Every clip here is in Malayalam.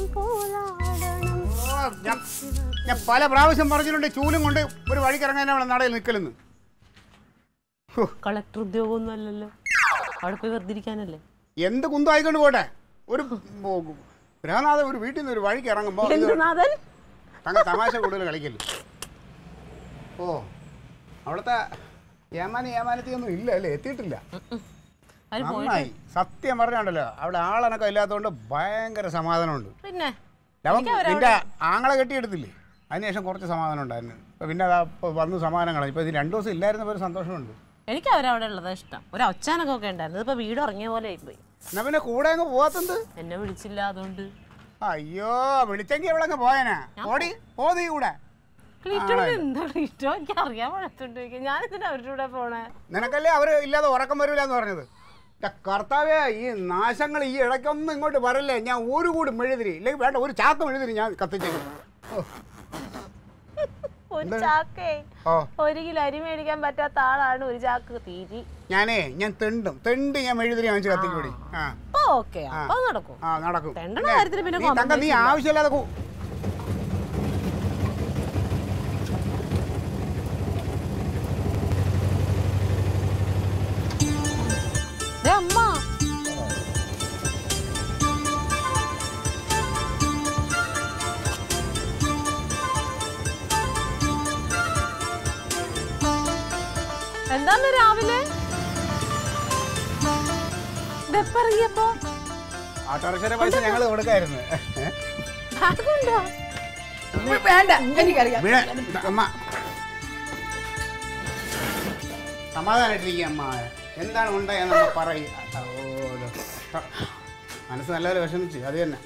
പോലാടണം ഓ, ഞാൻ ഞാൻ പല പ്രാവശ്യം പറഞ്ഞിട്ടുണ്ട് ചൂലും കൊണ്ട് ഒരു വഴിക്ക് ഇറങ്ങാൻ അവിടെ നടയിൽ നിൽക്കലെന്ന് കളക്ടർ ഉദ്യോഗമൊന്നും അല്ലല്ലോ അവിടെ പോയി വെറുതെ ഇരിക്കാനല്ലേ എന്ത് കുന്തം ആയിക്കൊണ്ട് പോട്ടെ ഒരു ഗൃഹനാഥൻ ഒരു വീട്ടിൽ നിന്ന് ഒരു വഴിക്ക് ഇറങ്ങുമ്പോൾ ഇത് എന്തുനാഥൻ തങ്ങ തമാശ കൂടുതൽ കളിക്കല്ലേ ഓ അവിടുത്തെ ഏമാനി ഏമാനത്തിയൊന്നും ഇല്ല അല്ലേ എത്തിയിട്ടില്ല അവര് പോയി നന്നായി സത്യം പറഞ്ഞുണ്ടല്ലോ അവിടെ ആളനക്കം ഇല്ലാത്തതുകൊണ്ട് ഭയങ്കര സമാധാനമുണ്ട് പിന്നെ ലവൻ നിന്റെ ആങ്ങളെ കെട്ടിയെടുത്തില്ലേ അതിനുശേഷം കുറച്ച് സമാധാനം ഉണ്ടായിരുന്നു ഇപ്പൊ പിന്നെ അതാ ഇപ്പൊ വന്ന് സമാധാനം കളഞ്ഞു ഇപ്പൊ ഇത് രണ്ടു ദിവസം ഇല്ലായിരുന്നപ്പോൾ ഒരു സന്തോഷമുണ്ട് എനിക്ക് അവരവിടെ ഉള്ളതാ ഇഷ്ടം ഒരു ഒച്ചാനൊക്കെ ഒക്കെ ഉണ്ടായിരുന്നു ഇതിപ്പോ വീട് ഇറങ്ങിയ പോലെ ആയിപ്പോയി എന്നാ പിന്നെ കൂടെ അങ്ങ് പോവാത്തത് എന്നെ വിളിച്ചില്ല അതുകൊണ്ട് അയ്യോ വിളിച്ചെങ്കിൽ ഇവിടെ അങ്ങ് പോയനാ ഓടി പോ നീ കൂടെ ക്ലീറ്റോ എന്താ ക്ലീറ്റോ എനിക്ക് അറിയാൻ പാടത്തുണ്ട് ഞാൻ ഇതിന് അവരുടെ കൂടെ പോണേ നിനക്കല്ലേ അവര് ഇല്ലാതെ ഉറക്കം വരില്ല എന്ന് പറഞ്ഞത് ന്റെ കർത്താവേ ഈ നാശങ്ങൾ ഈ ഇടയ്ക്കൊന്നും ഇങ്ങോട്ട് വരല്ലേ ഞാൻ ഒരു കൂടി മെഴുതിരി ഇല്ലെങ്കിൽ വേണ്ട ഒരു ചാക്ക് മെഴുതിരി ഞാൻ കത്തിച്ചേക്കും ഓ, ഒരു ചാക്കേ ഓ ഒരു കിലോ അരി മേടിക്കാൻ പറ്റാത്ത ആളാണ് ഒരു ചാക്ക് തീരി ഞാനേ ഞാൻ തെണ്ടും തെണ്ട് ഞാൻ മെഴുതിരി വാങ്ങിച്ച് കത്തിക്കൂടി ആ അപ്പൊ ഓക്കെ അപ്പൊ നടക്കും ആ നടക്കും തെണ്ടണ കാര്യത്തിൽ പിന്നെ നീ തങ്ക നീ ആവശ്യമില്ലാതെ കൂ- ദേ അമ്മ എന്താന്ന് രാവിലെ ഇറങ്ങിയപ്പോ ഓട്ടോറിക്ഷയുടെ പൈസ ഞങ്ങൾ കൊടുക്കായിരുന്നു ബാഗുണ്ടോ വേണ്ട എനിക്കറിയാം വീഴ അമ്മ സമാധാനായിട്ടിരിക്കുക അമ്മ എന്താണ് ഉണ്ടായെന്ന് അമ്മ പറയുക ഓരോ മനസ്സ് നല്ലപോലെ വിഷമിച്ച് അത് തന്നെ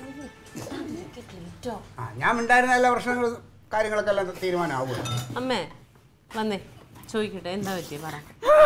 ആ ഞാൻ ഉണ്ടായിരുന്ന എല്ലാ പ്രശ്നങ്ങളും കാര്യങ്ങളൊക്കെ എല്ലാം തീരുമാനമാവും അമ്മേ വന്നേ ചോദിക്കട്ടെ എന്താ പറ്റിയ പറ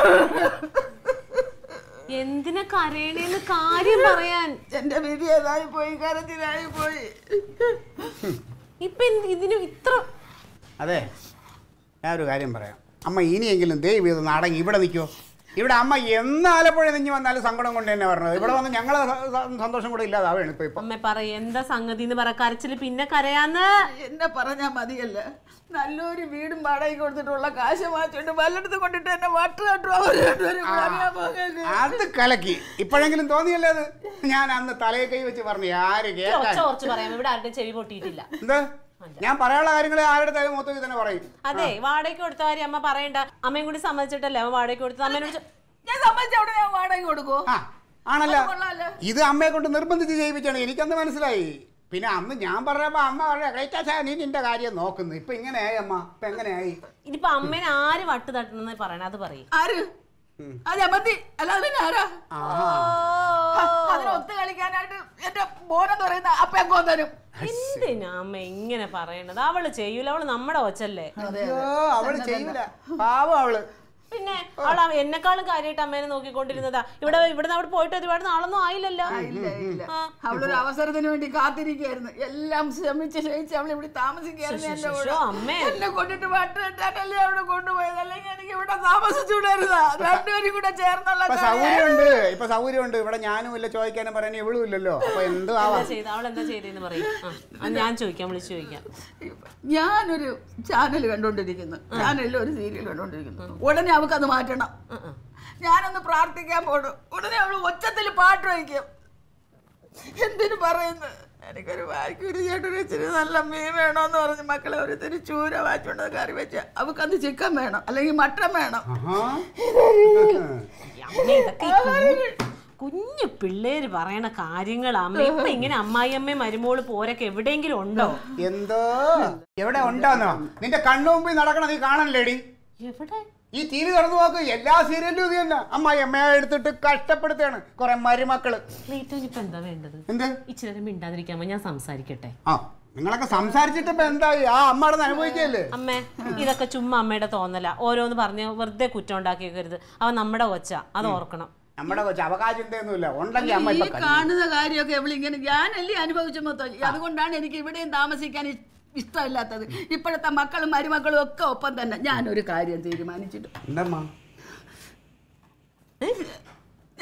എന്തിനാ കരയണേന്ന് കാര്യം പറയാൻ എന്റെ വിധി ഏതായി പോയി കരച്ചിലായി പോയി ഇപ്പൊ എന്ത് ഇതിന് ഇത്ര അതെ ഞാനൊരു കാര്യം പറയാം അമ്മ ഇനിയെങ്കിലും ദൈവം ഇത് നാടങ്ങി ഇവിടെ നിൽക്കുമോ ഇവിടെ അമ്മ എന്ന് ആലപ്പുഴ നിഞ്ഞ് വന്നാലും സങ്കടം കൊണ്ട് തന്നെ പറഞ്ഞത് ഇവിടെ വന്ന് ഞങ്ങളെ സ- സ- സന്തോഷം കൂടെ ഇല്ലാതാവുകയാണ് ഇപ്പൊ ഇപ്പൊ അമ്മ പറ എന്താ സംഗതി എന്ന് പറ കരച്ചില് പിന്നെ കരയാന്ന് എന്നെ പറഞ്ഞാ മതിയല്ല നല്ലൊരു വീടും വാടകയ്ക്ക് കൊടുത്തിട്ടുള്ള കാശ് മാറ്റിട്ട് വല്ലയിടത്ത് കൊണ്ടിട്ട് എന്നെ വട്ട് കെട്ടു അവർ രണ്ടുപേരും കൂടെ അറിയാമോ നിങ്ങൾക്ക്? അത് കലക്കി ഇപ്പോഴെങ്കിലും തോന്നിയല്ലേ അത് ഞാൻ അന്ന് തലയെ കൈ വെച്ച് പറഞ്ഞു ആര് കേൾക്കാൻ ചോർച്ച് പറയാം ഇവിടെ ആരുടെ ചെവി പൊട്ടിയിട്ടില്ല എന്ത് ഞാൻ പറയാനുള്ള കാര്യങ്ങൾ ആരുടെ തലയിൽ മൊത്തം തന്നെ പറയും അതെ വാടകയ്ക്ക് കൊടുത്ത കാര്യം അമ്മ പറയണ്ട അമ്മയും കൂടി സമ്മതിച്ചിട്ടല്ലേ അവൻ വാടകയ്ക്ക് കൊടുത്തത് അമ്മേനോട് ചോ- ഞാൻ സമ്മതിച്ച അവിടെ ഞാൻ വാടക കൊടുക്കോ ആ ആണല്ലോ അത് കൊള്ളാലോ. ഇത് അമ്മയെ കൊണ്ട് നിർബന്ധിച്ച് ചെയ്യിപ്പിച്ചാണ് എനിക്കന്ന് മനസ്സിലായി പിന്നെ അന്ന് ഞാൻ പറഞ്ഞപ്പോ അമ്മ പറഞ്ഞ ക്ലൈറ്റാച്ചാ നീ നിന്റെ കാര്യം നോക്കുന്നു ഇപ്പൊ ഇങ്ങനെയായി അമ്മ ഇപ്പൊ എങ്ങനെയായി ഇനിയിപ്പൊ അമ്മേനെ ആര് വട്ട് തട്ടണെന്ന് പറയണ അത് പറയും ആര് അത് അമർത്തി അല്ലാതെ പിന്നെ ആരാ ആഹാ അതിന് ഒത്തു കളിക്കാനായിട്ട് എന്റെ മോനെന്ന് പറയുന്ന അപ്പൻ തരും എന്തിനാ അമ്മ ഇങ്ങനെ പറയണത് അവള് ചെയ്യൂല അവള് നമ്മുടെ ഒച്ചല്ലേ അയ്യോ അവള് ചെയ്യൂല പാവം അവള് പിന്നെ അവൾ എന്നെക്കാളും കാര്യമായിട്ട് അമ്മേനെ നോക്കിക്കൊണ്ടിരുന്നതാ ഇവിടെ ഇവിടുന്ന് അവിടെ പോയിട്ട് ഒരുപാട് നാളൊന്നും ആയില്ലല്ലോ ഇല്ല ഇല്ല ആ. അവളൊരു അവസരത്തിന് വേണ്ടി കാത്തിരിക്കായിരുന്നു എല്ലാം ശ്രമിച്ച് ക്ഷയിച്ച് അവൾ ഇവിടെ താമസിക്കായിരുന്നു എന്റെ കൂടെ ശോ, അമ്മേ. എന്നെ കൊണ്ടിട്ട് വട്ട് കെട്ടാനല്ലേ അവിടെ കൊണ്ടുപോയത് അല്ലെങ്കിൽ എനിക്ക് ഇവിടെ താമസിച്ചുകൂടായിരുന്ന രണ്ടുപേരും കൂടെ ചേർന്നുള്ള ഇപ്പൊ കാര്യം. സൗകര്യമുണ്ട് ഇപ്പൊ സൗകര്യമുണ്ട് ഇവിടെ ഞാനും ഇല്ല ചോദിക്കാനും പറയാനും ഇവളും ഇല്ലല്ലോ അപ്പൊ എന്ത് ആവാം എന്താ ചെയ്ത അവൾ എന്താ ചെയ്തെന്ന് പറയും ആ, അത് ഞാൻ ചോദിക്കാം വിളിച്ചു ചോദിക്കാം ഞാനൊരു ചാനൽ കണ്ടോണ്ടിരിക്കുന്നു ചാനലിൽ ഒരു സീരിയൽ കണ്ടോണ്ടിരിക്കുന്നു ഉടനെ അവൾക്ക് അത് മാറ്റണം ആ, ആ. ഞാനൊന്ന് പ്രാർത്ഥിക്കാൻ പോണു ഉടനെ അവള് ഒച്ചത്തിൽ പാട്ട് വയ്ക്കും എന്തിനു പറയുന്നു എനിക്കൊരു വായ്ക്കൊരു ചേട്ടൊരു ഇച്ചിരി നല്ല മീൻ വേണോന്ന് പറഞ്ഞ് മക്കളെ ഒരു തിരി ചൂര വാച്ചുകൊണ്ട് കറി വെച്ച അവൾക്കത് ചിക്കൻ വേണം അല്ലെങ്കിൽ മട്ടൻ വേണം ആഹാ. അമ്മ ഇതൊക്കെ ഈ കുഞ്ഞു കുഞ്ഞു പിള്ളേര് പറയണ കാര്യങ്ങൾ അമ്മ ഇപ്പൊ ഇങ്ങനെ അമ്മായിയമ്മയും മരുമോള് പോരൊക്കെ എവിടെയെങ്കിലും ഉണ്ടോ എന്തോ എവിടെ ഉണ്ടോന്നോ നിന്റെ കണ്ണുമുമ്പിൽ നടക്കണം നീ കാണണല്ലേടി എവിടെ ഈ ടി വി തുറന്നു നോക്ക് എല്ലാ സീരിയലും ഇത് തന്നെ അമ്മ എമ്മയെ എടുത്തിട്ട് കഷ്ടപ്പെടുത്തുകയാണ് കുറെ മരുമക്കള് ക്ലീറ്റോ ഇപ്പൊ എന്താ വേണ്ടത് എന്ത് ഇച്ചിരി നേരം മിണ്ടാതിരിക്കാമോ ഞാൻ സംസാരിക്കട്ടെ ആ നിങ്ങളൊക്കെ സംസാരിച്ചിട്ട് ഇപ്പൊ എന്തായി ആ അമ്മ അവിടെ അനുഭവിക്കല്ലേ അമ്മേ ഇതൊക്കെ ചുമ്മാ അമ്മയുടെ തോന്നല ഓരോന്ന് പറഞ്ഞ് വെറുതെ കുറ്റം ഉണ്ടാക്കിയേക്കരുത് അവൻ നമ്മുടെ കൊച്ച അത് ഓർക്കണം നമ്മുടെ കൊച്ചു അവകാശ ചിന്തയൊന്നുമില്ല ഉണ്ടെങ്കിൽ അമ്മ ഈ ഇപ്പൊ കണ്ടു. കാണുന്ന കാര്യമൊക്കെ ഇവളിങ്ങനെ ഞാനല്ലേ അനുഭവിച്ച മൊത്തം അതുകൊണ്ടാണ് എനിക്ക് ഇവിടെയും താമസിക്കാൻ ഇ- ഇഷ്ടമില്ലാത്തത് ഇപ്പോഴത്തെ മക്കളും മരുമക്കളും ഒക്കെ ഒപ്പം തന്നെ ഞാനൊരു കാര്യം തീരുമാനിച്ചിട്ട് എന്തമ്മ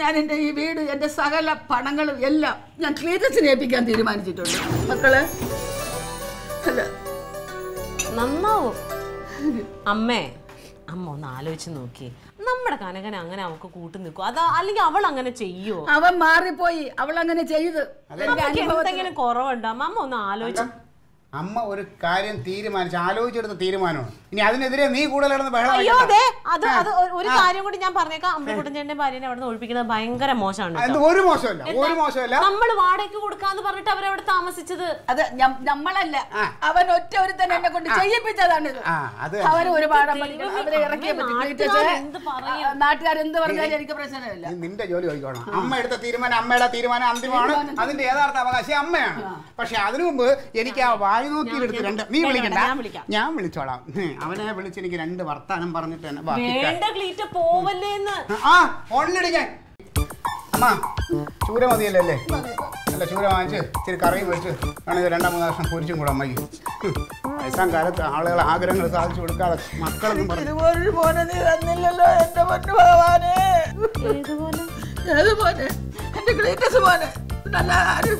ഞാൻ എൻ്റെ ഈ വീട് എൻ്റെ സകല പണങ്ങളും എല്ലാം ഞാൻ ക്ലീറ്റസിനെ ഏൽപ്പിക്കാൻ തീരുമാനിച്ചിട്ടുണ്ട് മക്കളെ അല്ല നന്നാവും അമ്മേ അമ്മ ഒന്ന് ആലോചിച്ച് നോക്കി നമ്മുടെ കനകൻ അങ്ങനെ അവൾക്ക് കൂട്ടു നിൽക്കും അതാ അല്ലെങ്കിൽ അവൾ അങ്ങനെ ചെയ്യോ അവൻ മാറിപ്പോയി അവൾ അങ്ങനെ ചെയ്ത് എൻ്റെ അമ്മയ്ക്ക് അനുഭവത്തിൽ എന്തെങ്കിലും കുറവുണ്ടോ അമ്മ ഒന്ന് ആലോചിച്ച് അമ്മ ഒരു കാര്യം തീരുമാനിച്ച് ആലോചിച്ചെടുത്ത തീരുമാനമാണ് ഇനി അതിനെതിരെ നീ കൂടുതൽ കിടന്ന് ബഹളം അയ്യോ വെക്കണ്ട. അതെ അത് അത് ഒരു- ഒരു കാര്യം കൂടി ഞാൻ പറഞ്ഞേക്കാം അമ്പലക്കുട്ടൻ ചേട്ടന്റെ ഭാര്യനെ അവിടെ നിന്ന് ഒഴിപ്പിക്കുന്നത് ഭയങ്കര മോശമാണ് അത് ഒരു മോശമല്ല ഒരു മോശമല്ല നമ്മൾ വാടകയ്ക്ക് കൊടുക്കാന്ന് പറഞ്ഞിട്ട് അവരവിടെ താമസിച്ചത് അത് ഞ- നമ്മളല്ല ആ. അവൻ ഒറ്റ ഒരുത്തൻ എന്നെ കൊണ്ട് ചെയ്യിപ്പിച്ചതാണിത് ആ അത് അവര് ഒരു പാഠം പഠിക്കണം അവരെ ഇറക്കിയ അമ്മേ, പറ്റി നാട്ടുകാര് എന്ത് പറയും? നാട്ടുകാർ എന്ത് പറഞ്ഞാലും എനിക്ക് പ്രശ്നമില്ല നീ നിന്റെ ജോലി ചോദിക്കണം അമ്മ എടുത്ത തീരുമാനം അമ്മയുടെ തീരുമാനം അന്തിമമാണ് അതിന്റെ യഥാർത്ഥ അവകാശം അമ്മയാണ് പക്ഷെ അതിനു മുമ്പ് എനിക്ക് ആ വായു നോക്കിയെടുത്ത് രണ്ട് നീ വേണ്ട, വിളിക്കണ്ട ഞാൻ വിളിക്കാം. ഞാൻ വിളിച്ചോളാം ഹും, അവനെ വിളിച്ച് എനിക്ക് രണ്ട് വർത്താനം പറഞ്ഞിട്ട് തന്നെ ബാക്കി കാര്യം. വേണ്ട ക്ലീറ്റ പോവല്ലേന്ന് ആ ഫോണിലടിക്കാൻ അമ്മ ചൂര മതിയല്ലേ അല്ലേ അല്ല ചൂര വാങ്ങിച്ച് ഇച്ചിരി കറിയും വെച്ച് വേണമെങ്കിൽ രണ്ടാം മൂന്ന് വർഷം പൊരിച്ചും കൂടെ അമ്മയ്ക്ക് ഹും, വയസ്സാം കാലത്ത് ആളുകൾ ആഗ്രഹങ്ങൾ സാധിച്ചു കൊടുക്കാതെ മക്കളൊന്നും പറഞ്ഞു ഇതുപോലൊരു മോനെ നീ തന്നില്ലല്ലോ എന്റെ പൊന്നു ഭഗവാനെ ഏതുപോലെ ഏത് മോനെ എന്റെ ക്ലീറ്റസ് മോനെ നല്ല ആരും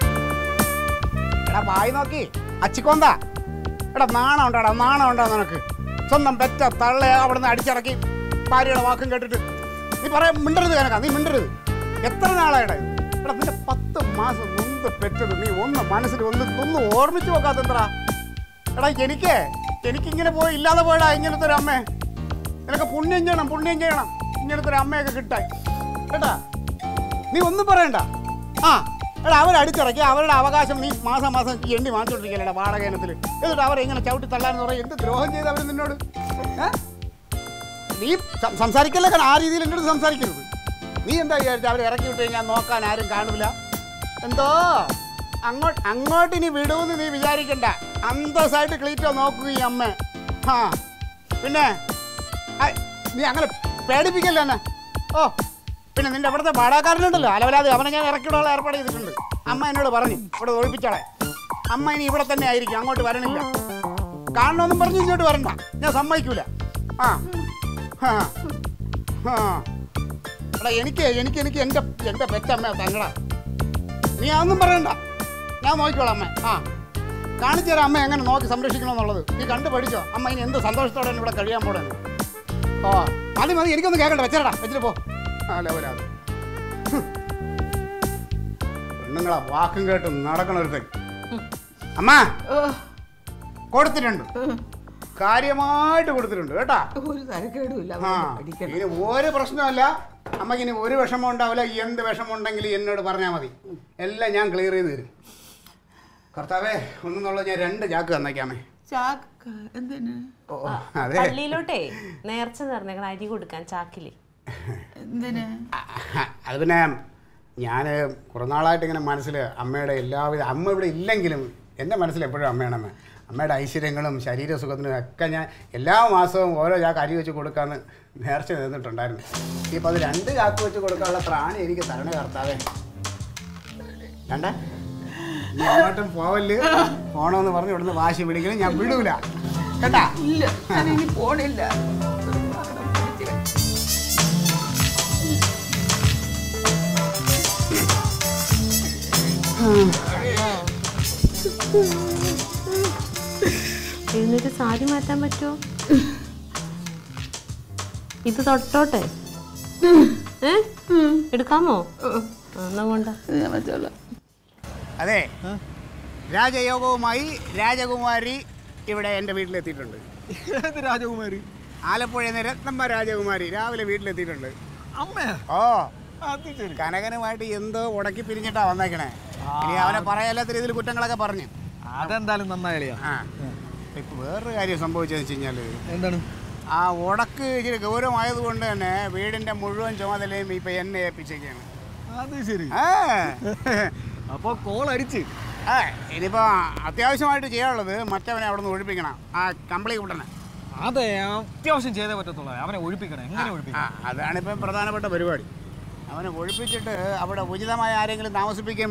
എടാ വായി നോക്കി അച്ചിക്കൊന്ത എടാ നാണം ഉണ്ടോടാ നാണം ഉണ്ടോ നിനക്ക് സ്വന്തം പെറ്റ തള്ള അവിടുന്ന് അടിച്ചിറക്കി ഭാര്യയുടെ വാക്കും കേട്ടിട്ട് നീ പറയാൻ മിണ്ടരുത് കനക നീ മിണ്ടരുത് എത്ര നാളായിടാ ഇത്? എടാ നിന്റെ പത്ത് മാസം മുമ്പ് പെറ്റത് നീ ഒന്ന് മനസ്സിൽ ഒന്ന് ഒന്ന് ഓർമ്മിച്ച് നോക്കാത്തെന്തടാ എടാ എനിക്ക് എനിക്കിങ്ങനെ പോയി ഇല്ലാതെ പോയടാ ഇങ്ങനത്തെ ഒരു അമ്മേ നിനക്ക് പുണ്യം ചെയ്യണം പുണ്യം ചെയ്യണം ഇങ്ങനത്തെ ഒരു അമ്മയൊക്കെ കിട്ടാൻ കേട്ടാ നീ ഒന്നും പറയണ്ട ആ എടാ അവരടിച്ചിറക്കി അവരുടെ അവകാശം നീ മാസം മാസം ഈ എണ്ണി വാങ്ങിച്ചോണ്ടിരിക്കലടാ വാടക ഇനത്തിൽ എന്നിട്ട് അവരെ ഇങ്ങനെ ചവിട്ടി തള്ളാന്ന് പറയും എന്ത് ദ്രോഹം ചെയ്ത് അവർ നിന്നോട് ഏ? നീ സം- സംസാരിക്കല്ലേ കാരണം ആ രീതിയിൽ എന്നോട് സംസാരിക്കരുത് നീ എന്താ വിചാരിച്ച അവരെ ഇറക്കി വിട്ട് കഴിഞ്ഞാൽ നോക്കാൻ ആരും കാണില്ല എന്തോ അങ്ങോട്ട് അങ്ങോട്ട് ഇനി വിടുമെന്ന് നീ വിചാരിക്കണ്ട അന്തസ്സായിട്ട് ക്ലീറ്റോ നോക്കുക ഈ അമ്മ ആ പിന്നെ ഐ, നീ അങ്ങനെ പേടിപ്പിക്കല്ലേ എന്നെ ഓ പിന്നെ നിന്റെ അവിടുത്തെ വാടാക്കാരനുണ്ടല്ലോ അലവലാതെ അവനെ ഞാൻ ഇറക്കിവിടാനുള്ള ഏർപ്പാട് ചെയ്തിട്ടുണ്ട് അമ്മ എന്നോട് പറഞ്ഞു ഇവിടെ ഒഴിപ്പിച്ചോളെ അമ്മ ഇനി ഇവിടെ തന്നെ ആയിരിക്കും അങ്ങോട്ട് വരണില്ല കാണണമെന്നും പറഞ്ഞ് ഇങ്ങോട്ട് വരണ്ട ഞാൻ സമ്മതിക്കൂല ആ ആ ആ എടാ എനിക്ക് എനിക്ക് എനിക്ക് എൻ്റെ എൻ്റെ പെറ്റമ്മ തങ്ങടാ നീ അതൊന്നും പറയണ്ട ഞാൻ നോക്കിക്കോളാം അമ്മ ആ കാണിച്ചു തരാം അമ്മ എങ്ങനെ നോക്കി സംരക്ഷിക്കണമെന്നുള്ളത് നീ കണ്ടു പഠിച്ചോ അമ്മ ഇനി എന്ത് സന്തോഷത്തോടെ ഇവിടെ കഴിയാൻ പോടെ ഓ മതി മതി എനിക്കൊന്നും കേൾക്കണ്ട വെച്ചേടാ വെച്ചിട്ട് പോ ആ ലെവലാത് പെണ്ണുങ്ങളാ വാക്കും കേട്ടും നടക്കണൊരുത്തൻ അമ്മ ഓ, കൊടുത്തിട്ടുണ്ട് കാര്യമായിട്ട് കൊടുത്തിട്ടുണ്ട് കേട്ടാ ഒരു തരക്കേടുമില്ല ആ അവനെ പഠിക്കണം ഇനി ഒരു പ്രശ്നമല്ല അമ്മക്ക് ഇനി ഒരു വിഷമം ഉണ്ടാവില്ല എന്ത് വിഷമം ഉണ്ടെങ്കിലും എന്നോട് പറഞ്ഞാൽ മതി എല്ലാം ഞാൻ ക്ലിയർ ചെയ്ത് തരും കർത്താവേ ഒന്നെന്നുള്ളത് ഞാൻ രണ്ട് ചാക്ക് തന്നേക്കാമേ ചാക്ക എന്തിന് ഓ ഓ, അതെ പള്ളിയിലോട്ടേ നേർച്ച നേർന്നേക്കണം അരി കൊടുക്കാൻ ചാക്കില് എന്തിന് അത് പിന്നെ ഞാൻ കുറേ നാളായിട്ട് ഇങ്ങനെ മനസ്സിൽ അമ്മയുടെ എല്ലാവിധ അമ്മ ഇവിടെ ഇല്ലെങ്കിലും എൻ്റെ മനസ്സിൽ എപ്പോഴും അമ്മയാണ് അമ്മ അമ്മയുടെ ഐശ്വര്യങ്ങളും ശരീരസുഖത്തിനും ഒക്കെ ഞാൻ എല്ലാ മാസവും ഓരോ ചാക്ക് അരി വെച്ച് കൊടുക്കാമെന്ന് നേർച്ച നിന്നിട്ടുണ്ടായിരുന്നു ഇപ്പം അത് രണ്ട് ചാക്ക് വെച്ച് കൊടുക്കാനുള്ള ത്രാണി എനിക്ക് തരണേ കർത്താവേ കണ്ട നീ അങ്ങോട്ടും പോവല് പോണമെന്ന് പറഞ്ഞ് ഇവിടുന്ന് വാശി പിടിക്കലും ഞാൻ വിടൂല കേട്ടാ ഇല്ല ഞാൻ ഇനി പോണില്ല എഴുന്നേറ്റ് സാരി മാറ്റാൻ പറ്റുമോ ഇത് തൊട്ടോട്ടെ ഏ എടുക്കാമോ ആ, എന്നാ കൊണ്ട ഞാൻ വെച്ചോളാം അതെ രാജയോഗവുമായി രാജകുമാരി ഇവിടെ എൻ്റെ വീട്ടിലെത്തിയിട്ടുണ്ട് ഏത് രാജകുമാരി ആലപ്പുഴയിൽ നിന്ന് രത്നമ്മ രാജകുമാരി രാവിലെ വീട്ടിലെത്തിയിട്ടുണ്ട് അമ്മയാ ഓ അത് ശരി കനകനുമായിട്ട് എന്തോ ഉടക്കി പിരിഞ്ഞിട്ടാ വന്നേക്കണേ ഇനി അവനെ പറയാത്ത രീതിയിൽ കുറ്റങ്ങളൊക്കെ പറഞ്ഞു അതെന്തായാലും നന്നായിളിയാ ആ ഇപ്പൊ വേറൊരു കാര്യം സംഭവിച്ചതെന്ന് വെച്ച് കഴിഞ്ഞാൽ എന്താണ് ആ ഉടക്ക് ഇച്ചിരി ഗൗരവമായതുകൊണ്ട് തന്നെ വീടിന്റെ മുഴുവൻ ചുമതലയും ഇപ്പൊ എന്നെ ഏൽപ്പിച്ചേക്കാണ് അത് ശരി ആ അപ്പൊ കോൾ അടിച്ച് ആ ഇനിയിപ്പോ അത്യാവശ്യമായിട്ട് ചെയ്യാനുള്ളത് മറ്റവനെ അവിടെ നിന്ന് ഒഴിപ്പിക്കണം ആ കമ്പിളി കൂട്ടനെ അതെ അത്യാവശ്യം ചെയ്തേ പറ്റത്തുള്ളൂ അവനെ ഒഴിപ്പിക്കണം എങ്ങനെ ആ ഒഴിപ്പിക്കണം അതാണിപ്പം പ്രധാനപ്പെട്ട പരിപാടി അവനെ ഒഴിപ്പിച്ചിട്ട് അവിടെ ഉചിതമായ ആരെങ്കിലും താമസിപ്പിക്കുകയും വേണം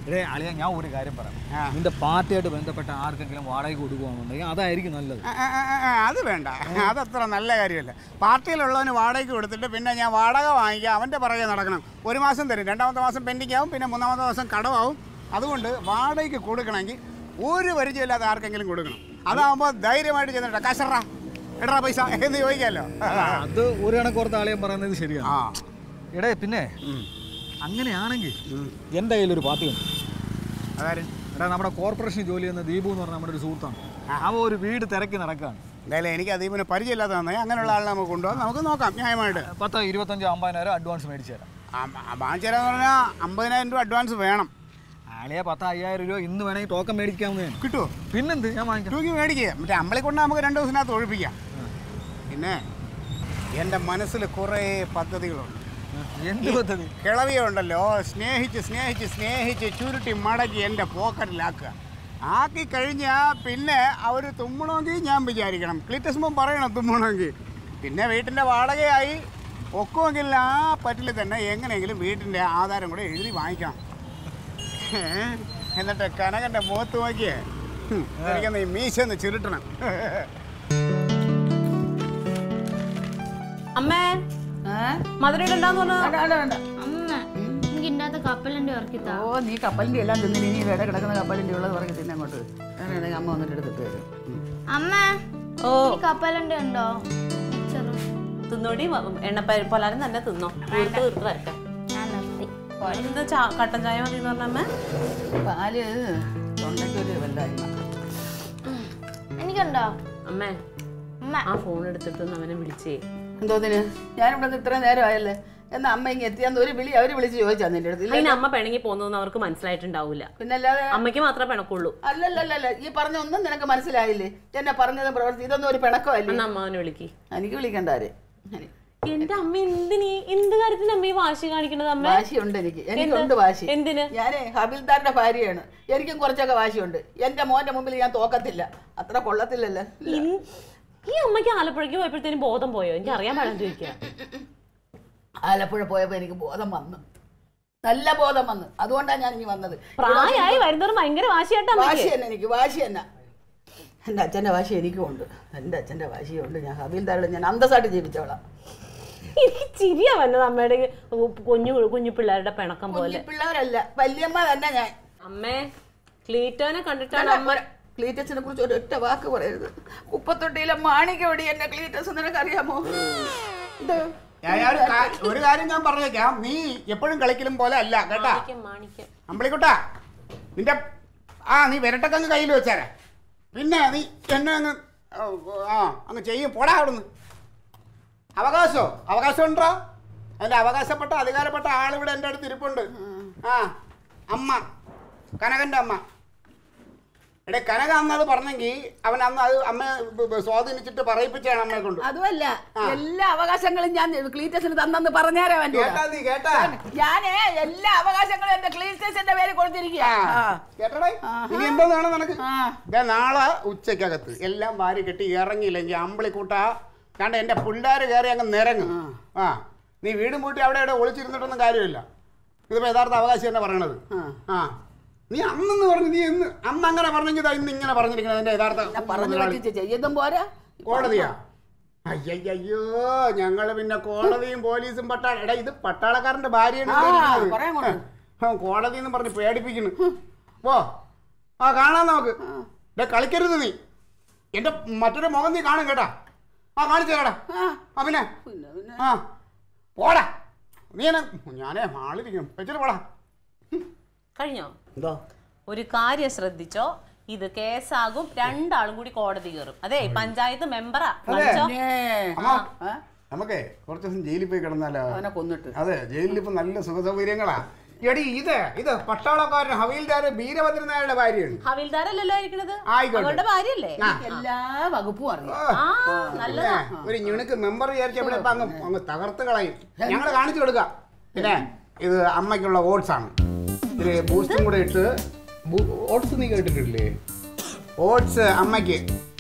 ഇടേ അളിയ ഞാൻ ഒരു കാര്യം പറയാം ആ. നിന്റെ പാർട്ടിയായിട്ട് ബന്ധപ്പെട്ട ആർക്കെങ്കിലും വാടകയ്ക്ക് കൊടുക്കുകയാണെന്നുണ്ടെങ്കിൽ അതായിരിക്കും നല്ലത് ആ, ആ, ആ, ആ, അത് വേണ്ട അതത്ര നല്ല കാര്യമല്ല പാർട്ടിയിലുള്ളവന് വാടകയ്ക്ക് കൊടുത്തിട്ട് പിന്നെ ഞാൻ വാടക വാങ്ങിക്കുക അവൻ്റെ പുറകെ നടക്കണം ഒരു മാസം തരും രണ്ടാമത്തെ മാസം പെൻഡിങ് ആവും പിന്നെ മൂന്നാമത്തെ മാസം കടമാവും അതുകൊണ്ട് വാടകയ്ക്ക് കൊടുക്കണമെങ്കിൽ ഒരു പരിചയമില്ലാത്ത ആർക്കെങ്കിലും കൊടുക്കണം അതാകുമ്പോൾ ധൈര്യമായിട്ട് ചെന്നിട്ട് കശറ എടാ പൈസ എന്ന് ചോദിക്കാമല്ലോ അത് ഒരു കണക്കോർത്ത് ആളിയം പറയുന്നത് ശരിയാണ് ആ എടേ പിന്നെ ഉം. അങ്ങനെയാണെങ്കിൽ എൻ്റെ കയ്യിലൊരു പാർട്ടിയുണ്ട് അതാര് എടാ നമ്മുടെ കോർപ്പറേഷനിൽ ജോലി ചെയ്യുന്ന ദീപു എന്ന് പറഞ്ഞ നമ്മുടെ ഒരു സുഹൃത്താണ് അവൻ ഒരു വീട് തിരക്കി നടക്കുകയാണ് എന്തായാലും എനിക്ക് അതീപിന് പരിചയമില്ലാത്ത നന്നായി അങ്ങനെയുള്ള ആളെ നമുക്ക് കൊണ്ടുപോകാം നമുക്ക് നോക്കാം ന്യായമായിട്ട് പത്ത് ഇരുപത്തഞ്ചോ അമ്പതിനായിരം അഡ്വാൻസ് മേടിച്ചു തരാം വാങ്ങിച്ചേരാന്ന് പറഞ്ഞാൽ അമ്പതിനായിരം രൂപ അഡ്വാൻസ് വേണം ആളിയെ പത്ത് അയ്യായിരം രൂപ ഇന്ന് വേണമെങ്കിൽ ടോക്കൺ മേടിക്കാവുന്നതാണ് കിട്ടുമോ പിന്നെന്ത് ഞാൻ വാങ്ങിക്കാം തൂക്കി മേടിക്കുക മറ്റേ അമ്പളി കൊണ്ട് നമുക്ക് രണ്ട് ദിവസത്തിനകത്ത് ഒഴിപ്പിക്കാം പിന്നെ എൻ്റെ മനസ്സിൽ കുറേ പദ്ധതികളുണ്ട് എന്ത് പദ്ധതി കിളവിയുണ്ടല്ലോ സ്നേഹിച്ച് സ്നേഹിച്ച് സ്നേഹിച്ച് ചുരുട്ടി മടക്കി എൻ്റെ പോക്കറ്റിലാക്കുക ആക്കി കഴിഞ്ഞാൽ പിന്നെ അവർ തുമ്മണമെങ്കിൽ ഞാൻ വിചാരിക്കണം ക്ലിറ്റസ്മം പറയണം തുമ്മണമെങ്കിൽ പിന്നെ വീട്ടിൻ്റെ വാടകയായി ഒക്കുമെങ്കിൽ ആ പറ്റിൽ തന്നെ എങ്ങനെയെങ്കിലും വീട്ടിൻ്റെ ആധാരം കൂടെ എഴുതി വാങ്ങിക്കണം ഏ? എന്നിട്ട് കനകൻ്റെ മുഖത്ത് നോക്കിയേ ഹും, എനിക്കൊന്ന് ഈ മീശ ഒന്ന് ചുരുട്ടണം അമ്മേ ഏ? മധുരം ഇടണ്ടാന്ന് പറഞ്ഞു വേണ്ട, വേണ്ട, വേണ്ട. അമ്മ എനിക്ക് ഇണ്ടാത്ത കപ്പലിന്റെ ഉറക്കി താ ഓ നീ കപ്പലിന്റെ എല്ലാം തിന്നിനി നീ ഇവിടെ കിടക്കുന്ന കപ്പലിന്റെ ഉള്ളത് പറഞ്ഞ് തിന്നെ അങ്ങോട്ട് വേണമെങ്കിൽ അമ്മ വന്നിട്ട് എടുത്തിട്ട് വരും ഉം. അമ്മ ഓ ഈ കപ്പലിന്റെ ഉണ്ടോ മിച്ചറ്. തിന്നോടി എണ്ണ പലരും തന്നെ തിന്നോ തീർത്ത് തീർത്ത് വരട്ടെ ഞാൻ നിർത്തി എന്താ ചാ- കട്ടൻ ചായ മതി എന്ന് പറഞ്ഞ അമ്മ പാല് തൊണ്ടയ്ക്ക് ഒരു വല്ലായ്മ എനിക്കുണ്ടോ അമ്മേ അമ്മ ആ ഫോൺ എടുത്തിട്ട് ഒന്ന് അവനെ വിളിച്ചേ എന്തോന്നിന് ഞാനിവിടെ നിന്ന് ഇത്രയും നേരം ആയല്ലേ എന്നാ അമ്മ ഇങ്ങനെ എത്തിയാന്ന് ഒരു വിളി അവര് വിളിച്ച് ചോദിച്ചാ നിന്റെ അടുത്ത് ഇല്ല അതിന് അമ്മ പിണങ്ങി പോകുന്നതെന്ന് അവർക്ക് മനസ്സിലായിട്ടുണ്ടാവില്ല പിന്നെ അല്ലാതെ അമ്മയ്ക്ക് മാത്രമേ പിണക്കുള്ളൂ അല്ലല്ലല്ല ഈ പറഞ്ഞ ഒന്നും നിനക്ക് മനസ്സിലായില്ലേ എന്നെ പറഞ്ഞത് പ്രവർത്തി ഇതൊന്നും ഒരു പിണക്കമല്ലേ അന്ന് അമ്മ അവനെ വിളിക്ക് എനിക്ക് വിളിക്കണ്ട ആരെ എന്റെ അമ്മ എന്തിനീ എന്ത് കാര്യത്തിന് അമ്മ ഈ വാശി കാണിക്കണത് അമ്മ വാശിയുണ്ട് എനിക്ക് എനിക്കുണ്ട് വാശി എന്തിന് ഞാനേ ഹബിൽദാറിന്റെ ഭാര്യയാണ് എനിക്കും കുറച്ചൊക്കെ വാശിയുണ്ട് എന്റെ മോന്റെ മുമ്പിൽ ഞാൻ തോക്കത്തില്ല അത്ര കൊള്ളത്തില്ലല്ലോ ഇൻ- ഈ അമ്മയ്ക്ക് ആലപ്പുഴയ്ക്ക് പോയപ്പോഴത്തേനും ബോധം പോയോ എനിക്ക് അറിയാൻ പാടാൻ ചോദിക്കുക ആലപ്പുഴ പോയപ്പോ എനിക്ക് ബോധം വന്നു നല്ല ബോധം വന്നു അതുകൊണ്ടാണ് ഞാൻ ഇനി വന്നത് പ്രായമായി വരുന്നവർ ഭയങ്കര വാശിയായിട്ട് വാശി അമ്മയ്ക്ക് തന്നെ എനിക്ക് വാശി തന്നെ എൻ്റെ അച്ഛൻ്റെ വാശി എനിക്കും ഉണ്ട് എൻ്റെ അച്ഛൻ്റെ വാശിയുണ്ട് ഞാൻ ഹബീൽദാരുടെ ഞാൻ അന്തസ്സായിട്ട് ജീവിച്ചോളാം എനിക്ക് ചിരിയാ വന്നത് അമ്മയുടെ കുഞ്ഞു കുഞ്ഞു പിള്ളേരുടെ പിണക്കം പോലെ പിള്ളേരല്ല വല്യമ്മ തന്നെ ഞാൻ അമ്മേ ക്ലീറ്റോനെ കണ്ടിട്ടാണ് അമ്മ ക്ലീറ്റസിനെ കുറിച്ച് ഒരൊറ്റ വാക്ക് പറയരുത് കുപ്പത്തൊട്ടിയിലെ മാണിക്കോടി എന്നെ ക്ലീറ്റസ് നിനക്ക് അറിയാമോ ഇത് ഞാൻ ഒരു കാ- ഒരു കാര്യം ഞാൻ പറഞ്ഞേക്കാം നീ എപ്പോഴും കളിക്കലും പോലെ അല്ല കേട്ടാ മാണിക്യം മാണിക്യം അമ്പളിക്കുട്ടാ നിന്റെ ആ നീ വിരട്ടൊക്കെ അങ്ങ് കയ്യിൽ വെച്ചേരെ പിന്നെ നീ എന്നെ അങ്ങ് ഓ, ആ അങ്ങ് ചെയ്യും പോടാ അവിടുന്ന് അവകാശമോ അവകാശം ഉണ്ടോ അതിന്റെ അവകാശപ്പെട്ട അധികാരപ്പെട്ട ആളിവിടെ എൻ്റെ അടുത്ത് ഇരിപ്പുണ്ട് ആ അമ്മ കനകൻ്റെ അമ്മ എടേ കനക അന്നത് പറഞ്ഞെങ്കിൽ അവൻ അന്ന് അത് അമ്മ സ്വാധീനിച്ചിട്ട് പറയിപ്പിച്ചാണ് അമ്മയെ കൊണ്ട് അതുമല്ല എല്ലാ അവകാശങ്ങളും ഞാൻ ക്ലീറ്റസിന് തന്നെന്ന് പറഞ്ഞാരാ വേണ്ടി കേട്ടാ നീ കേട്ടാ ഞാനേ എല്ലാ അവകാശങ്ങളും എന്റെ ക്ലീറ്റസിന്റെ പേര് കൊടുത്തിരിക്കുക ആ. കേട്ടോടേ ഇനി എന്തോന്നാണ് നിനക്ക് ആ. ദേ നാളെ ഉച്ചക്കകത്ത് എല്ലാം വാരി കെട്ടി ഇറങ്ങിയില്ലെങ്കിൽ അമ്പിളിക്കൂട്ട കണ്ട എന്റെ പിള്ളേർ കയറി അങ്ങ് നിരങ്ങും ആ നീ വീടും പൂട്ടി അവിടെ ഇവിടെ ഒളിച്ചിരുന്നിട്ടൊന്നും കാര്യമില്ല ഇതിപ്പോ യഥാർത്ഥ അവകാശം തന്നെ പറയണത് ആ നീ അന്നെന്ന് പറഞ്ഞു നീ എന്ന് അന്ന് അങ്ങനെ പറഞ്ഞെങ്കിൽ ദാ ഇന്ന് ഇങ്ങനെ പറഞ്ഞിരിക്കണത് എന്റെ യഥാർത്ഥ പറഞ്ഞു മുതലാളി. പറ്റിച്ച് ചെയ്യതും പോരാ കോടതിയാ അയ്യയ്യോ ഞങ്ങള് പിന്നെ കോടതിയും പോലീസും പട്ടാള എടാ ഇത് പട്ടാളക്കാരന്റെ ഭാര്യയാണ് ആ, ഇവിടെ ഇരിക്കുന്നത്. പറയാൻ കൊണ്ട്. ആ, കോടതി എന്ന് പറഞ്ഞ് പേടിപ്പിക്കുന്നു പോ ആ കാണാം നമുക്ക് ഡേ കളിക്കരുത് നീ എന്റെ മറ്റൊരു മുഖം നീ കാണും കേട്ടാ ആ കാണിച്ചു കേടാ ആ പിന്നെ പിന്നെ പിന്നെ ആ പോടാ നീ എന്നെ ഞാനേ ആളിരിക്കണം വെച്ചിട്ട് പോടാ കഴിഞ്ഞോ എന്തോ ഒരു കാര്യം ശ്രദ്ധിച്ചോ ഇത് കേസാകും രണ്ടാളും കൂടി കോടതി കയറും അതെ പഞ്ചായത്ത് മെമ്പറാ മനസ്സിച്ചോ? പിന്നെ അമ്മ ആ, നമുക്കേ കുറച്ച് ദിവസം ജയിലിൽ പോയി കിടന്നാലോ അവനെ കൊന്നിട്ട് അതെ ജയിലിൽ ഇപ്പൊ നല്ല സുഖ സൗകര്യങ്ങളാ എടി ഇത് ഇത് പട്ടാളക്കാരൻ ഹവീൽദാര് വീരഭദ്രൻ നായരുടെ ഭാര്യയാണ് ഹവീൽദാരല്ലല്ലോ ഇരിക്കണത് ആയിക്കോട്ടെ. അവളുടെ ഭാര്യയല്ലേ ആ. എല്ലാ വകുപ്പും അറിയാം ആ നല്ലതാ പിന്നെ ഒരു ഞുണുക്ക് മെമ്പർ വിചാരിച്ചപ്പോൾ ഇപ്പൊ അങ്ങ് അങ്ങ് തകർത്ത് കളയും ഞങ്ങൾ കാണിച്ചു കൊടുക്കാം പിന്നെ ഇത് അമ്മയ്ക്കുള്ള ഓട്സ് ആണ് ഇതില് ബൂസ്റ്റും കൂടെ ഇട്ട് ഓട്സ് നീ കേട്ടിട്ടില്ലേ ഓട്സ് അമ്മയ്ക്ക്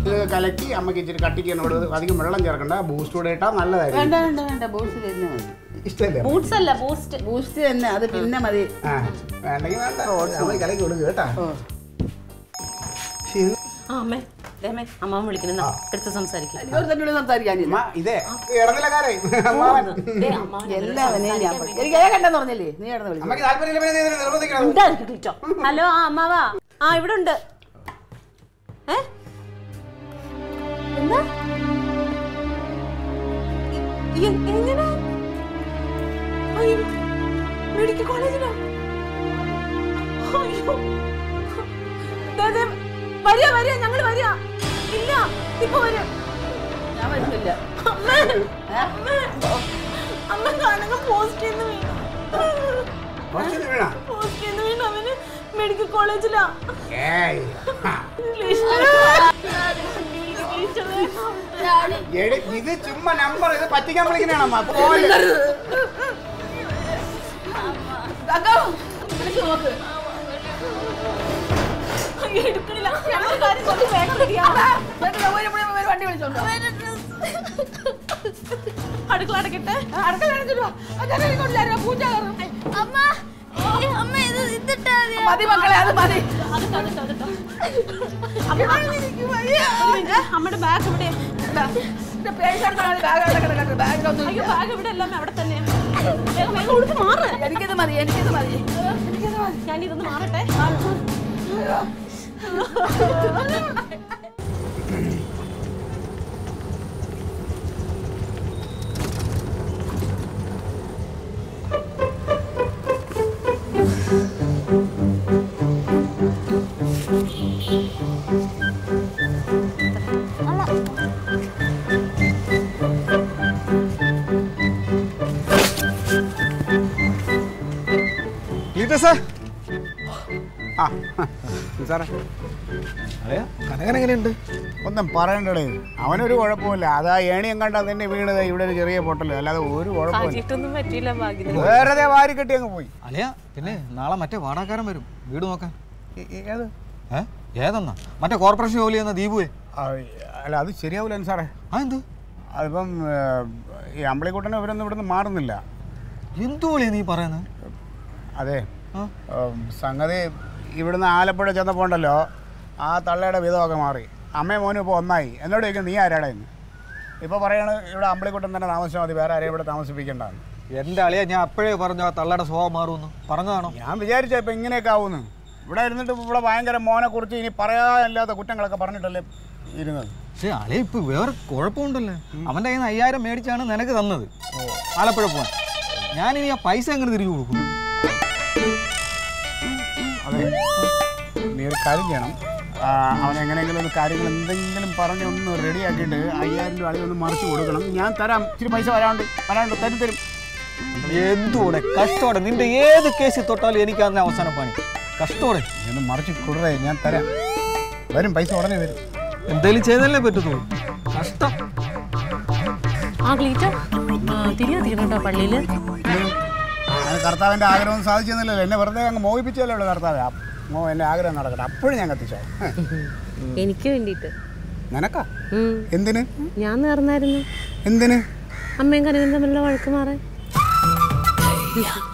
ഇത് കലക്കി അമ്മയ്ക്ക് ഇച്ചിരി കട്ടിക്ക് എന്നോട് അധികം വെള്ളം ചേർക്കണ്ട ബൂസ്റ്റ് കൂടെ ഇട്ടാൽ നല്ലതായിരിക്കും വേണ്ട വേണ്ട വേണ്ട ബൂസ്റ്റ് തന്നെ മതി ഇഷ്ടമല്ലേ ബൂട്ട്സ് അല്ല ബൂസ്റ്റ് ബൂസ്റ്റ് തന്നെ അത് പിന്നെ മതി ആ വേണ്ടെങ്കിൽ വേണ്ട അമ്മ കലക്കി കൊടുക്കുക കേട്ടാ ഓ പക്ഷേ ഇത് ആ അമ്മേ ദേമേ അമ്മാവൻ വിളിക്കുന്ന എടുത്ത് സംസാരിക്കും ഒരു തന്നോട് സംസാരിക്കാനില്ല അമ്മ ഇതേ ഇടനിലക്കാരായി അമ്മാവൻ എല്ലാവനെയും ഞാൻ പറയും. എനിക്ക് കേൾക്കണ്ടെന്ന് പറഞ്ഞില്ലേ നീ ഇടന്ന് വിളിച്ചു അമ്മയ്ക്ക് താല്പര്യമില്ല പിന്നെ നീ ഇതിനെ നിർബന്ധിക്കണം ഹലോ ആ അമ്മാവാ ആ ഇവിടെ ഉണ്ട് ഏ എന്താ എ- എ- എങ്ങനെ അയ്യോ, മെഡിക്കൽ കോളേജിലോ അയ്യോ ദേ, ദേ, വരിക വരിക ഞങ്ങൾ വരിക ഇല്ല ഇപ്പൊ വരും ഞാൻ വരുന്നില്ല അമ്മേ അമ്മേ അമ്മ കാണുക പോസ്റ്റ് നിന്ന് വീണു കുറച്ച് വീണ പോസ്റ്റ് നിന്ന് വീണു അവന് മെഡിക്കൽ കോളേജിലാ ഏയ് ആ. എടി, ഇത് ചുമ്മാ നമ്പർ ഇത് പറ്റിക്കാൻ വിളിക്കുന്നതാണ് അമ്മ പോലെ അക്കാ, വിളിച്ച് നോക്ക് എടുക്കണില്ല ഞങ്ങൾ കാര്യം കുറച്ച് വേഗം ready ആവാം. എന്നിട്ട് സൗകര്യം ഇവിടെ വരും, വണ്ടി വിളിച്ചോണ്ട് വാ. അടുക്കള അടക്കട്ടെ ആ, അടുക്കള അടച്ചിട്ട് വാ. ആ, ജനലിൽ ഇങ്ങോട്ട് ചാരി വാ, പൂച്ച കയറും. അമ്മ ഏയ്, അമ്മ ഇത് ഇതിട്ടാ മതി. മതി മക്കളെ അത് മതി അതിട്ടോ അതിട്ടോ അതിട്ടോ ഒരു മിനിറ്റ് അമ്മയുടെ ബാഗ് ഇവിടെ ഇതാ, ഇത് പേഴ്സ് എടുത്താൽ മതി, ബാഗ് അവിടെ കിടക്കട്ടെ, ബാഗിലൊന്നും അയ്യോ ഇല്ല. ബാഗ് ഇവിടെ എല്ലാം അവിടെ തന്നെ വേഗം വേഗം ഉടുത്ത് മാറ് എനിക്കിത് മതി എനിക്കിത് മതി എനിക്കിത് മതി ഞാൻ ഇതൊന്ന് മാറട്ടെ ക്ലീറ്റസ് ആ സാറേ അതെയാ കനകൻ എങ്ങനെയുണ്ട് ഒന്നും പറയണ്ടടേ അവനൊരു കുഴപ്പമില്ല അതാ ഏണിയം കണ്ടാ തന്നെ വീണത് ഇവിടെ ഒരു ചെറിയ പൊട്ടല് അല്ലാതെ ഒരു കുഴപ്പമില്ല കാറ്റിട്ടൊന്നും പറ്റിയില്ല ഭാഗ്യത്തിന് വേറെ വാരി കെട്ടി അങ്ങ് പോയി അലയാ പിന്നെ നാളെ മറ്റേ വാടാക്കാരൻ വരും വീട് നോക്കാൻ ഈ- ഈ- ഏത് ഏ ഏതെന്നാ മറ്റേ കോർപ്പറേഷൻ ജോലി ചെയ്യുന്ന ദീപുവേ ആ, അല്ല അത് ശരിയാവില്ല സാറേ ആ എന്ത് അതിപ്പം ഏ, ഈ അമ്പളിക്കുട്ടനെ ഇവരൊന്നും ഇവിടുന്ന് മാറുന്നില്ല എന്തു വിളിയാ നീ പറയുന്നത് അതെ ആ ഉം, സംഗതി ഇവിടുന്ന് ആലപ്പുഴ ചെന്നപ്പോൾ ഉണ്ടല്ലോ ആ തള്ളയുടെ വിധമൊക്കെ മാറി അമ്മയും മോനും ഇപ്പോൾ ഒന്നായി എന്നോട് ചോദിക്കും നീ ആരാടാ എന്ന് ഇപ്പോൾ പറയാണ് ഇവിടെ അമ്പളിക്കുട്ടൻ തന്നെ താമസിച്ചാൽ മതി വേറെ ആരെയും ഇവിടെ താമസിപ്പിക്കേണ്ടതാണ് എൻ്റെ അളിയ ഞാൻ അപ്പോഴേ പറഞ്ഞു ആ തള്ളയുടെ സ്വഭാവം മാറുമെന്ന് പറഞ്ഞതാണോ ഞാൻ വിചാരിച്ച ഇപ്പം ഇങ്ങനെയൊക്കെ ആവുമെന്ന് ഇവിടെ ഇരുന്നിട്ട് ഇവിടെ ഭയങ്കര മോനെ കുറിച്ച് ഇനി പറയാനില്ലാത്ത കുറ്റങ്ങളൊക്കെ പറഞ്ഞിട്ടല്ലേ ഇരുന്നത് പക്ഷേ അളിയ ഇപ്പൊ വേറെ കുഴപ്പമുണ്ടല്ലേ അവൻ്റെ കയ്യിൽ നിന്ന് അയ്യായിരം മേടിച്ചാണ് നിനക്ക് തന്നത് ആലപ്പുഴ പോവാൻ ഞാനിനി ആ പൈസ എങ്ങനെ തിരിച്ചു കൊടുക്കും അതെ നീ ഒരു കാര്യം ചെയ്യണം ആ, അവൻ എങ്ങനെയെങ്കിലും ഒരു കാര്യങ്ങൾ എന്തെങ്കിലും പറഞ്ഞ് ഒന്ന് റെഡിയാക്കിയിട്ട് അയ്യായിരം രൂപ അളി ഒന്ന് മറിച്ച് കൊടുക്കണം ഞാൻ തരാം ഇച്ചിരി പൈസ വരാണ്ട് വരാണ്ട് തരും തരും എന്തുകൂടെ കഷ്ടോടെ നിന്റെ ഏത് കേസിൽ തൊട്ടാലും എനിക്ക് അതിന് അവസാനം പണി കഷ്ടോടെ നീ ഒന്ന് മറിച്ച് കൊടുറേ ഞാൻ തരാം വരും പൈസ ഉടനെ വരും എന്തേലും ചെയ്തല്ലേ പറ്റത്തുള്ളൂ കഷ്ടം ആ ഗ്ലീറ്റോ തിരികെ തീരണട്ടോ പള്ളിയിൽ ഞാൻ കർത്താവിൻ്റെ ആഗ്രഹം സാധിച്ചെന്നില്ലല്ലോ എന്നെ വെറുതെ അങ്ങ് മോഹിപ്പിച്ചല്ലേ ഉള്ളൂ കർത്താവ് ആ, മോ എൻ്റെ ആഗ്രഹം നടക്കട്ടെ അപ്പോഴും ഞാൻ കത്തിച്ചോ എനിക്ക് വേണ്ടിയിട്ട് നിനക്കാ ഉം. എന്തിന് ഞാൻ നേർന്നായിരുന്നു എന്തിന് അമ്മയും കനകൻ തമ്മിലുള്ള വഴക്ക് മാറാൻ